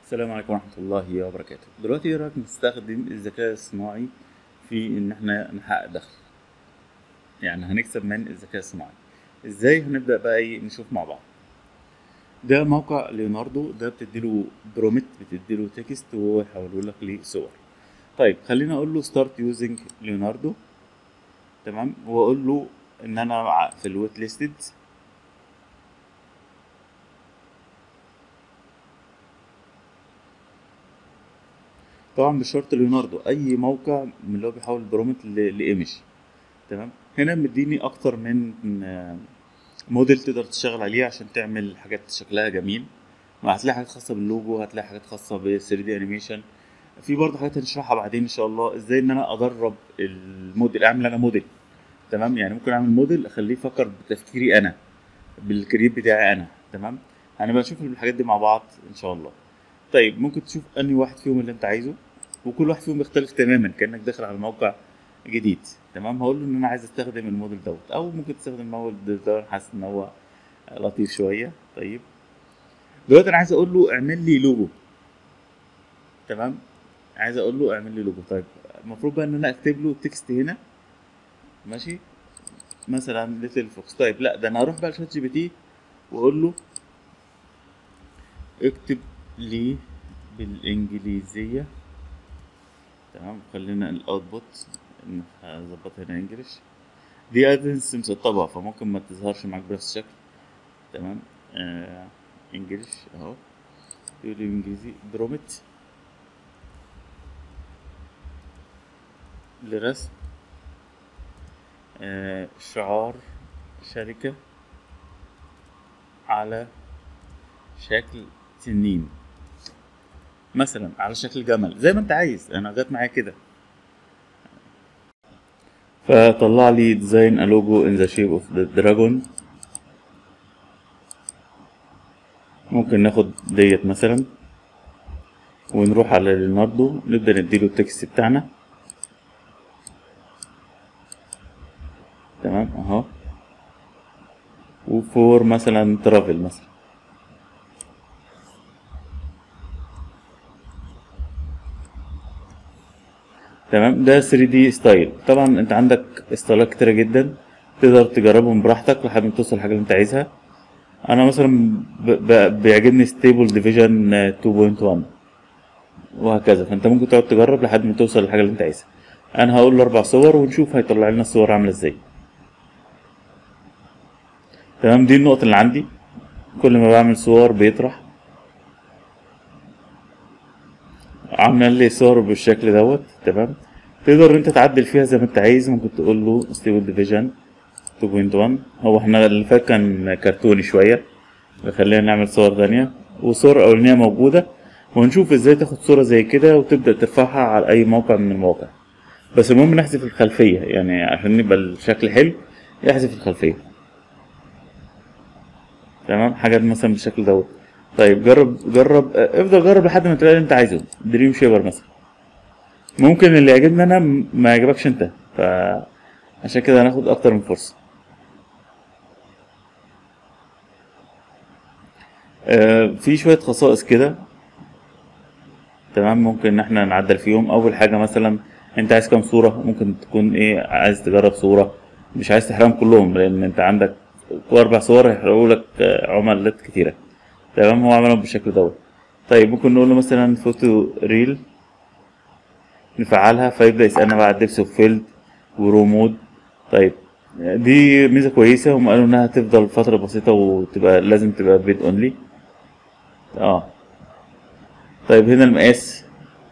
السلام عليكم ورحمة الله وبركاته دلوقتي ايه رأيك نستخدم الذكاء الصناعي في ان احنا نحقق دخل يعني هنكسب من الذكاء الصناعي ازاي هنبدأ بقى ايه نشوف مع بعض ده موقع ليوناردو ده بتديله برومت بتديله تكست وهو يحوله لك لصور طيب خلينا اقول له ستارت يوزنج ليوناردو تمام واقول له ان انا في الويت ليستد طبعا مش شرط ليوناردو اي موقع من اللي هو بيحول برومت لايمج تمام هنا مديني اكتر من آه، موديل تقدر تشتغل عليه عشان تعمل حاجات شكلها جميل هتلاقي حاجات خاصه باللوجو هتلاقي حاجات خاصه ب 3 دي انيميشن في برضه حاجات هنشرحها بعدين ان شاء الله ازاي ان انا ادرب الموديل اعمل انا موديل تمام يعني ممكن اعمل موديل اخليه يفكر بتفكيري انا بالكرييت بتاعي انا تمام هنبقى نشوف الحاجات دي مع بعض ان شاء الله طيب ممكن تشوف انهي واحد فيهم اللي انت عايزه وكل واحد فيهم يختلف تماما كانك داخل على موقع جديد تمام هقول له ان انا عايز استخدم الموديل دوت او ممكن تستخدم الموديل ده حاسس ان هو لطيف شويه طيب دلوقتي انا عايز اقول له اعمل لي لوجو تمام عايز اقول له اعمل لي لوجو طيب المفروض بقى ان انا اكتب له تكست هنا ماشي مثلا ليتل فوكس طيب لا ده انا هروح بقى لشات جي بي تي واقول له اكتب لي بالانجليزيه تمام خلينا الاوتبوت هظبطها هنا انجلش دي ادنس مسطبة فممكن ما تظهرش معاك بنفس الشكل تمام آه انجلش اهو يقول لي انجليزي برومت لرسم آه شعار شركة على شكل تنين مثلا على شكل جمل زي ما انت عايز انا جت معايا كده فطلع لي ديزاين ا لوجو ان ذا شيب اوف ذا دراجون ممكن ناخد ديت مثلا ونروح على ليوناردو نبدا نديله التكست بتاعنا تمام اهو وفور مثلا ترافل مثلا تمام ده 3 دي ستايل طبعا انت عندك ستايلات كتيره جدا تقدر تجربهم براحتك لحد ما توصل لحاجه اللي انت عايزها انا مثلا ب... ب... بيعجبني ستيبل ديفيجن 2.1 وهكذا فانت ممكن تقعد تجرب لحد ما توصل للحاجه اللي انت عايزها انا هقول له اربع صور ونشوف هيطلع لنا الصور عامله ازاي تمام دي النقطه اللي عندي كل ما بعمل صور بيطرح عامل لي صور بالشكل دوت تمام تقدر انت تعدل فيها زي ما انت عايز ممكن تقول له ستيبل ديفيجن 2.1 هو احنا اللي فات كان كرتوني شويه خلينا نعمل صور تانية وصور اولانيه موجوده ونشوف ازاي تاخد صوره زي كده وتبدا ترفعها على اي موقع من المواقع بس المهم نحذف الخلفيه يعني عشان يبقى الشكل حلو يحذف الخلفيه تمام حاجات مثلا بالشكل دوت طيب جرب جرب افضل جرب لحد ما تلاقي اللي انت عايزه دريم شيبر مثلا ممكن اللي يعجبني انا ما يعجبكش انت فعشان كده هناخد اكتر من فرصه آه في شويه خصائص كده تمام ممكن ان احنا نعدل فيهم اول حاجه مثلا انت عايز كام صوره ممكن تكون ايه عايز تجرب صوره مش عايز تحرم كلهم لان انت عندك اربع صور هيحرقوا لك عملات كتيره تمام هو عملهم بالشكل دوت طيب ممكن نقول له مثلا فوتو ريل نفعلها فيبدا يسالنا بقى على الدبس اوف فيلد ورو مود طيب دي ميزه كويسه هم قالوا انها تفضل فتره بسيطه وتبقى لازم تبقى بيت اونلي اه طيب هنا المقاس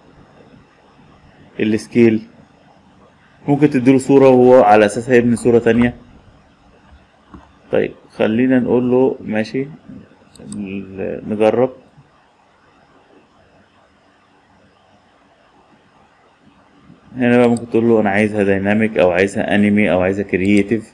السكيل ممكن تديله صورة وهو على أساسها يبني صورة تانية طيب خلينا نقول له ماشي نجرب هنا بقى ممكن تقول له انا عايزها دايناميك او عايزها انمي او عايزها كرييتيف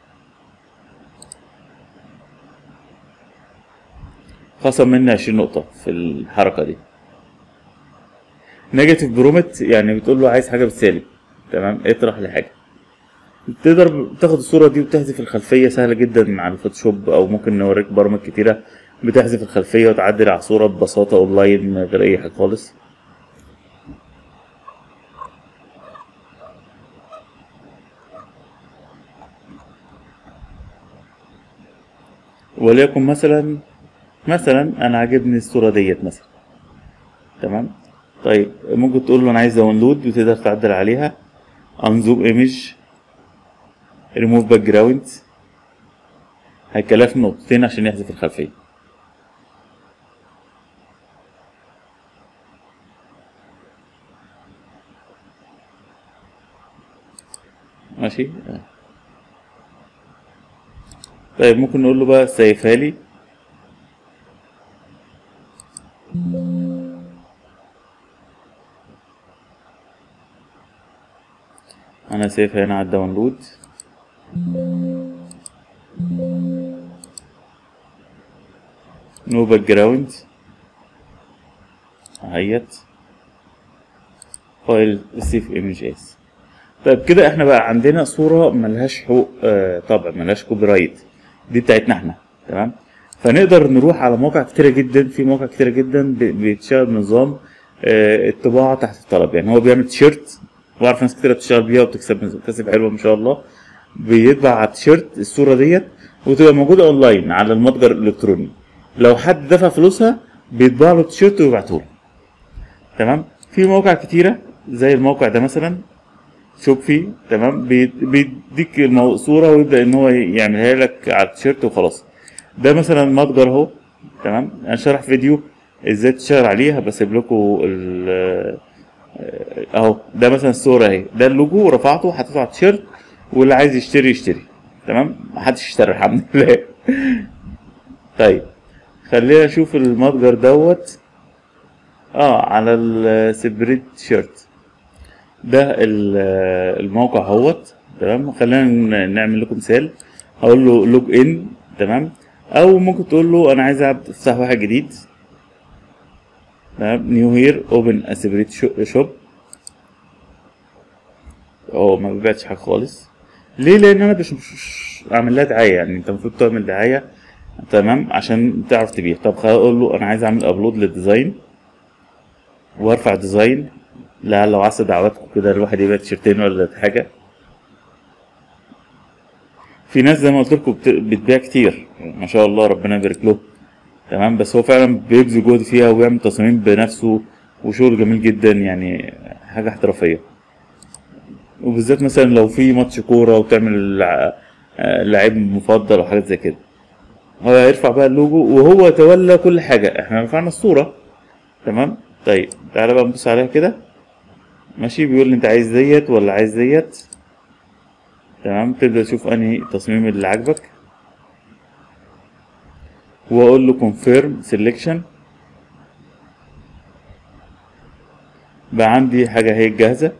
خصم مني عشرين نقطة في الحركة دي نيجاتيف برومت يعني بتقول له عايز حاجة بالسالب تمام اطرح لي حاجة تقدر تاخد الصورة دي وتحذف الخلفية سهلة جدا على الفوتوشوب او ممكن نوريك برامج كتيرة بتحذف الخلفيه وتعدل على الصوره ببساطه اونلاين من غير اي حاجه خالص وليكن مثلا مثلا انا عاجبني الصوره ديت مثلا تمام طيب ممكن تقول له انا عايز داونلود وتقدر تعدل عليها انزوم ايمج ريموف باك جراوند هيكلف نقطتين عشان يحذف الخلفيه ماشي طيب ممكن نقول له بقى سيفها لي انا سيفها هنا على الداونلود نو باك جراوند اهيت فايل سيف ايمج اس طيب كده احنا بقى عندنا صورة ملهاش حقوق آه طبع ملهاش كوبي رايت دي بتاعتنا احنا تمام فنقدر نروح على مواقع كتيرة جدا في مواقع كتيرة جدا ب- بيتشتغل بنظام آه الطباعة تحت الطلب يعني هو بيعمل تيشيرت واعرف ناس كتيرة بتشتغل بيها وبتكسب بتكسب حلوة ما شاء الله بيطبع على التيشيرت الصورة ديت وتبقى موجودة اونلاين على المتجر الالكتروني لو حد دفع فلوسها بيطبع له التيشيرت ويبعته له تمام في مواقع كتيرة زي الموقع ده مثلا شوب فيه تمام بي- بيديك المو- صورة ويبدأ إن هو يعملها لك على التيشيرت وخلاص ده مثلا متجر أهو تمام أنا شارح فيديو إزاي تشتغل عليها بسيب لكم ال أهو ده مثلا الصورة أهي ده اللوجو رفعته حطيته على التيشيرت واللي عايز يشتري يشتري تمام محدش اشترى الحمد لله طيب خلينا نشوف المتجر دوت اه على السبريد شيرت ده ال- الموقع اهوت تمام خلينا ن- نعمل لكم مثال هقول له لوج ان تمام او ممكن تقول له انا عايز أبدأ افتح واحد جديد تمام نيو هير اوبن اسبريت شوب اه ما بيبيعش حاجه خالص ليه لان انا مش مش اعمل لها دعايه يعني انت المفروض تعمل دعايه تمام عشان تعرف تبيع طب خليني اقول له انا عايز اعمل ابلود للديزاين وارفع ديزاين لعل لو عسى دعواتكم كده الواحد يبيع تيشرتين ولا حاجه في ناس زي ما قلت لكم بت- بتبيع كتير ما شاء الله ربنا يبارك له تمام بس هو فعلا بيبذل جهد فيها ويعمل تصاميم بنفسه وشغل جميل جدا يعني حاجه احترافيه وبالذات مثلا لو في ماتش كوره وتعمل لع- آه، لعيب مفضل او حاجات زي كده هو هيرفع بقى اللوجو وهو تولى كل حاجه احنا رفعنا الصوره تمام طيب تعالى بقى نبص عليها كده ماشي بيقول لي انت عايز ديت ولا عايز ديت تمام تبدا تشوف انهي تصميم اللي عاجبك واقول له confirm selection بقى عندي حاجه هي جاهزه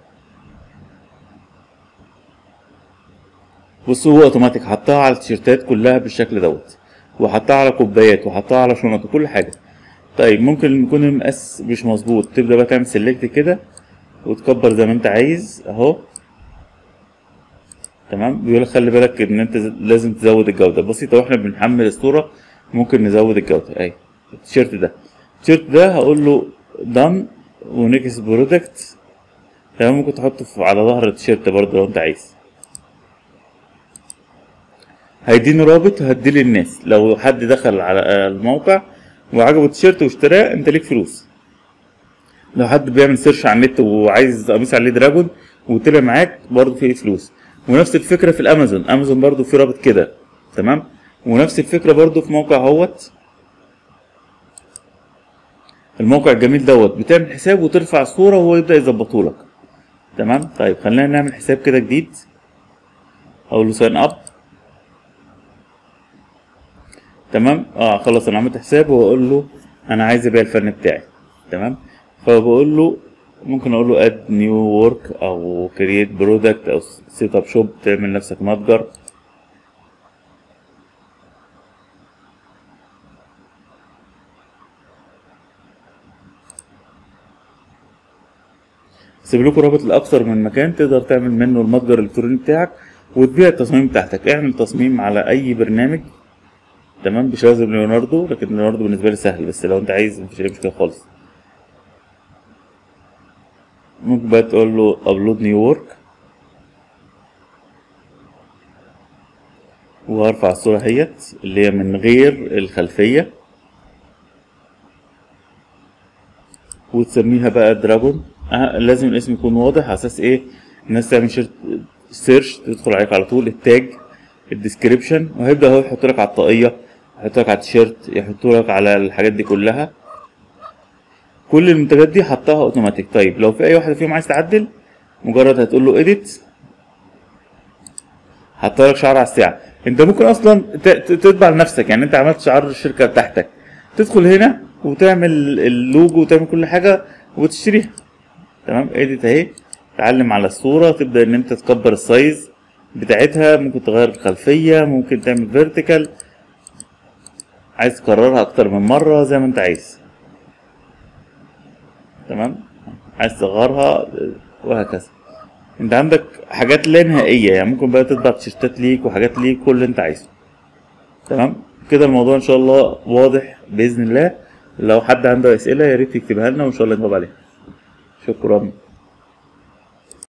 بص هو اوتوماتيك حطها على التيشيرتات كلها بالشكل دوت وحطها على كوبايات وحطها على شنط وكل حاجه طيب ممكن يكون المقاس مش مظبوط تبدا بقى تعمل سيلكت كده وتكبر زي ما انت عايز اهو تمام بيقول لك خلي بالك ان انت ز- لازم تزود الجوده بسيطه واحنا بنحمل الصوره ممكن نزود الجوده اهي التيشيرت ده التيشيرت ده هقول له دان ونكس برودكت تمام ممكن تحطه في- على ظهر التيشيرت برضه لو انت عايز هيديني رابط هديه للناس لو حد دخل على الموقع وعجبه التيشيرت واشتراه انت ليك فلوس لو حد بيعمل سيرش على النت وعايز قميص عليه دراجون وطلع معاك برضه في فلوس ونفس الفكره في الامازون امازون برضه في رابط كده تمام ونفس الفكره برضه في موقع هوت الموقع الجميل دوت بتعمل حساب وترفع الصوره وهو يبدا يظبطه لك تمام طيب خلينا نعمل حساب كده جديد اقول له ساين اب تمام اه خلاص انا عملت حساب واقول له انا عايز ابيع الفن بتاعي تمام فبقول له ممكن اقول له اد نيو ورك او كرييت برودكت او سيت اب شوب تعمل نفسك متجر سيب لكم رابط لاكثر من مكان تقدر تعمل منه المتجر الالكتروني بتاعك وتبيع التصاميم بتاعتك اعمل تصميم على اي برنامج تمام مش لازم ليوناردو لكن ليوناردو بالنسبه لي سهل بس لو انت عايز مفيش اي مشكله خالص ممكن بقى تقول له ابلود نيو ورك وهرفع الصورة اهيت اللي هي من غير الخلفية وتسميها بقى دراجون أه لازم الاسم يكون واضح على اساس ايه الناس تعمل شيرت سيرش تدخل عليك على طول التاج الديسكريبشن وهيبدا هو يحط لك على الطاقية يحط لك على التيشيرت يحط لك على الحاجات دي كلها كل المنتجات دي حطها اوتوماتيك طيب لو في اي واحده فيهم عايز تعدل مجرد هتقول له اديت حط لك شعار على الساعه انت ممكن اصلا ت- ت- تطبع لنفسك يعني انت عملت شعار الشركه بتاعتك تدخل هنا وتعمل اللوجو وتعمل كل حاجه وتشتريها تمام اديت اهي تعلم على الصوره تبدا ان انت تكبر السايز بتاعتها ممكن تغير الخلفيه ممكن تعمل فيرتيكال عايز تكررها اكتر من مره زي ما انت عايز تمام عايز تصغرها وهكذا انت عندك حاجات لا نهائيه يعني ممكن بقى تطبع تيشيرتات ليك وحاجات ليك كل اللي انت عايزه تمام كده الموضوع ان شاء الله واضح باذن الله لو حد عنده اسئله يا ريت يكتبها لنا وان شاء الله نجاوب عليها شكرا